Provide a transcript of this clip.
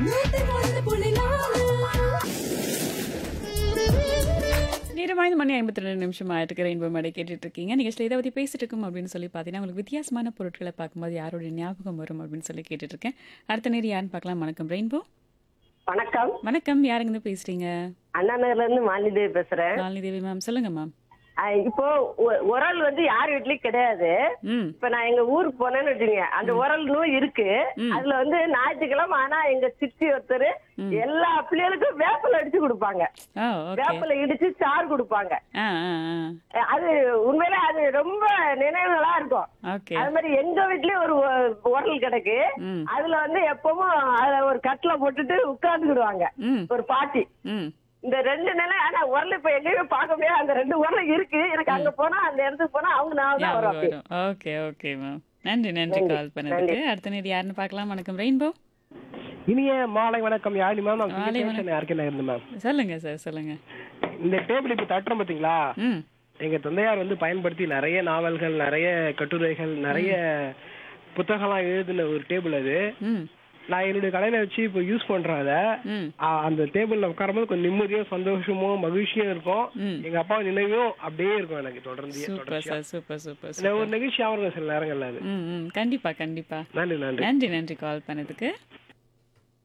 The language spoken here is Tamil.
நூத்தி ஒன்று புள்ளி நாலு நேரம் ஐந்து மணி ஐம்பத்தி ரெண்டு நிமிஷம் ஆயிட்டு ரெயின்போ மேடை கேட்டுட்டு இருக்கீங்க நீங்கள் இதை பற்றி பேசிட்டு இருக்கோம் அப்படின்னு சொல்லி பார்த்தீங்கன்னா உங்களுக்கு வித்தியாசமான பொருட்களை பார்க்கும்போது யாரோட ஞாபகம் வரும் அப்படின்னு சொல்லி கேட்டுட்டு இருக்கேன் அடுத்த நேரம் யாருன்னு பார்க்கலாம் வணக்கம் ரெயின்போ வணக்கம் வணக்கம் யாருங்க பேசுறீங்க அண்ணா நகர்ல இருந்து மாலிதேவி பேசுறேன் நாளினி தேவி மேம் சொல்லுங்க மேம் அஹ் இப்போ உ- உரல் வந்து யார் வீட்லயும் கிடையாது ம் இப்ப நான் எங்க ஊருக்கு போனேன்னு வச்சுங்க அந்த உரல் நூல் இருக்கு ம். அதுல வந்து ஞாயிற்றுக்கிழமை ஆனா எங்க சித்தி ஒருத்தர் எல்லா பிள்ளைகளுக்கும் வேப்பல அடிச்சு கொடுப்பாங்க ஓ ஓகே வேப்பல இடிச்சு சாறு கொடுப்பாங்க ஆ ஆ ஆ அஹ் அது உண்மையிலே அது ரொம்ப நினைவுகளா இருக்கும் ஓகே அது மாதிரி எங்க வீட்லயும் ஒரு உ- உரல் கிடக்கு ம் அதுல வந்து எப்பவும் அதுல ஒரு கட்டில போட்டுட்டு உட்கார்ந்துக்கிடுவாங்க ம் ஒரு பாட்டி ம் இந்த ரெண்டு நிலை ஆனா உரல் இப்ப எங்கேயுமே பார்க்க முடியாது அந்த ரெண்டு உரல் இருக்கு எனக்கு அங்க போனா அந்த இடத்துக்கு போனா அவங்க நான் தான் வரும் ஞாபகம் அப்படி. வரும் ஓகே ஓகே மேம் நன்றி நன்றி நன்றி, கால் பண்ணதுக்கு அடுத்த நேரம் யாருன்னு பார்க்கலாம் வணக்கம் ரெயின்போ இனிய மாலை வணக்கம் யாழி மேம் நான் மாலை பேசுறேன் யாருக்கே இருந்து மேம் சொல்லுங்க சார் சொல்லுங்க இந்த டேபிள் இப்ப தட்டுறோம் பாத்தீங்களா ம் எங்க தந்தையார் வந்து பயன்படுத்தி நிறைய நாவல்கள் நிறைய கட்டுரைகள் நிறைய புத்தகம்லாம் எழுதின ஒரு டேபிள் அது ம் நான் என்னுடைய கடையில வச்சு இப்போ யூஸ் பண்றேன் அதை ம் ஆ, அந்த டேபிள்ல உட்காரும்போது கொஞ்சம் நிம்மதியும் சந்தோஷமும் மகிழ்ச்சியும் இருக்கும் ம். எங்க அப்பா நினைவும் அப்படியே இருக்கும் எனக்கு தொடர்ந்து சூப்பர் சார் சூப்பர் சூப்பர் இந்த சூப்பர் ஒரு நிகழ்ச்சியா இருக்கும் சில நேரங்கள்ல அது ம் ம் கண்டிப்பா கண்டிப்பா நன்றி நன்றி நன்றி நன்றி கால் பண்ணதுக்கு